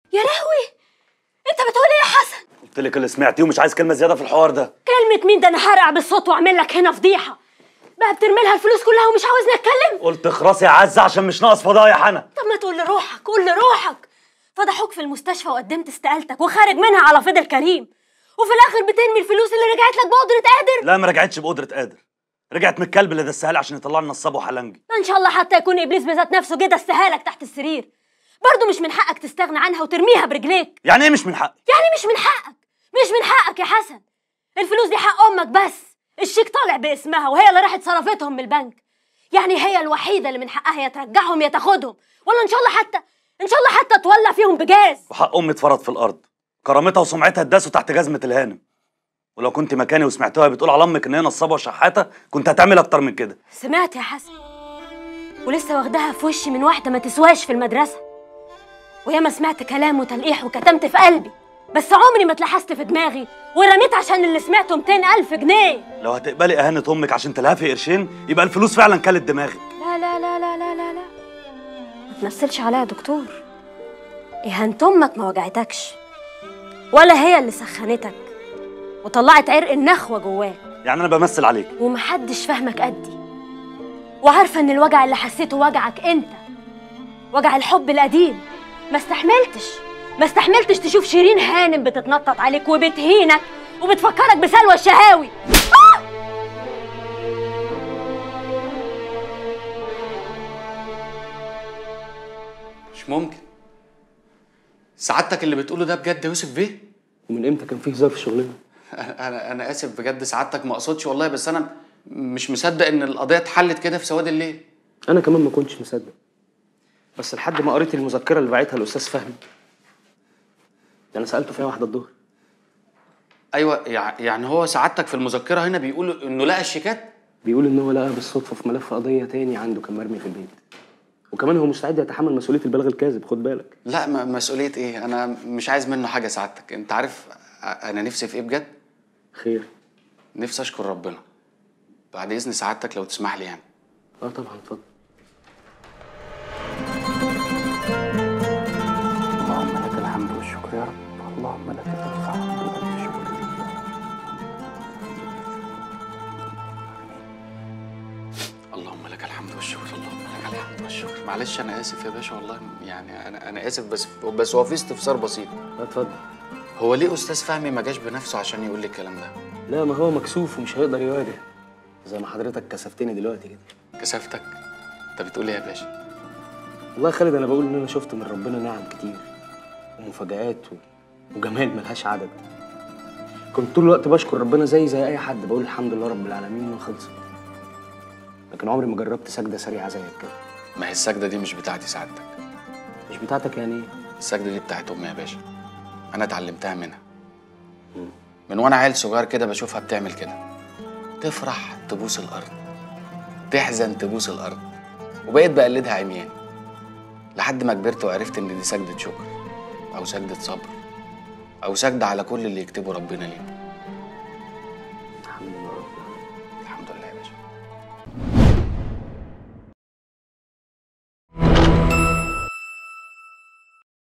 يا لهوي انت بتقول ايه يا حسن قلت لك اللي سمعتيه ومش عايز كلمه زياده في الحوار ده كلمة مين ده انا هرقع بالصوت واعمل لك هنا فضيحة بقى بترمي لها الفلوس كلها ومش عاوزني اتكلم قلت خلاص يا عزه عشان مش ناقص فضايح انا طب ما تقول لروحك قول لروحك فضحوك في المستشفى وقدمت استقالتك وخارج منها على فضل كريم وفي الاخر بترمي الفلوس اللي رجعت لك بقدرة قادر لا ما رجعتش بقدره قادر رجعت من الكلب اللي دسها لي عشان يطلعني نصاب وحلنجي ان شاء الله حتى يكون ابليس بذات نفسه جه دسها لك تحت السرير برضه مش من حقك تستغنى عنها وترميها برجليك يعني ايه مش من حقي يعني مش من حقك مش من حقك يا حسن الفلوس دي حق امك بس الشيك طالع باسمها وهي اللي راحت صرفتهم من البنك يعني هي الوحيده اللي من حقها يا ترجعهم يا تاخدهم ولا ان شاء الله حتى ان شاء الله حتى تولع فيهم بجاز وحق امي اتفرض في الارض كرامتها وسمعتها اتداسوا تحت جزمه الهانم ولو كنت مكاني وسمعتها بتقول على امك ان هي نصابه وشحاته كنت هتعمل اكتر من كده سمعت يا حسن ولسه واخداها في وشي من واحده ما تسواش في المدرسه وياما سمعت كلام وتلقيح وكتمت في قلبي بس عمري ما اتلحست في دماغي ورميت عشان اللي سمعته 200 ألف جنيه لو هتقبلي اهانه امك عشان تلهفي قرشين يبقى الفلوس فعلا كلت دماغك لا لا لا لا لا لا لا ما تمثلش عليا يا دكتور إهانة أمك ما وجعتكش ولا هي اللي سخنتك وطلعت عرق النخوة جواك يعني انا بمثل عليك ومحدش فاهمك قدي وعارفة إن الوجع اللي حسيته وجعك أنت وجع الحب القديم ما استحملتش ما استحملتش تشوف شيرين هانم بتتنطط عليك وبتهينك وبتفكرك بسلوى الشهاوي مش ممكن سعادتك اللي بتقوله ده بجد يا يوسف بيه ومن امتى كان في هزار في شغلنا؟ انا انا انا اسف بجد سعادتك ما اقصدش والله بس انا مش مصدق ان القضيه اتحلت كده في سواد الليل انا كمان ما كنتش مصدق بس لحد ما قريت المذكره اللي بعتها الاستاذ فهمي ده انا سالته فيها واحده الظهر ايوه يع- يعني هو سعادتك في المذكره هنا بيقول انه لقى الشيكات بيقول ان هو لقاها بالصدفه في ملف قضيه تاني عنده كان مرمي في البيت وكمان هو مستعد يتحمل مسؤوليه البلاغ الكاذب خد بالك لا م- مسؤوليه ايه انا مش عايز منه حاجه سعادتك انت عارف أ- انا نفسي في ايه بجد خير نفسي اشكر ربنا بعد اذن سعادتك لو تسمح لي يعني اه طبعا اتفضل اللهم لك الحمد والشكر يا رب اللهم لك تنفع الشكر اللهم لك الحمد والشكر اللهم لك الحمد والشكر معلش انا اسف يا باشا والله يعني انا انا اسف بس بس هو في استفسار بسيط اه اتفضل هو ليه استاذ فهمي ما جاش بنفسه عشان يقول لي الكلام ده لا ما هو مكسوف ومش هيقدر يواجه زي ما حضرتك كسفتني دلوقتي كده كسفتك انت بتقول ايه يا باشا والله يا خالد انا بقول ان انا شفت من ربنا نعم كتير ومفاجآت و... وجمال ملهاش عدد كنت طول الوقت بشكر ربنا زي زي اي حد بقول الحمد لله رب العالمين وخلصت لكن عمري ما جربت سجده سريعه زيك كده ما هي السجده دي مش بتاعتي سعادتك مش بتاعتك يعني ايه السجده دي بتاعت امي يا باشا انا اتعلمتها منها من وانا عيل صغير كده بشوفها بتعمل كده تفرح تبوس الارض تحزن تبوس الارض وبقيت بقلدها عميان لحد ما كبرت وعرفت ان دي سجده شكر او سجده صبر او سجده على كل اللي يكتبه ربنا لينا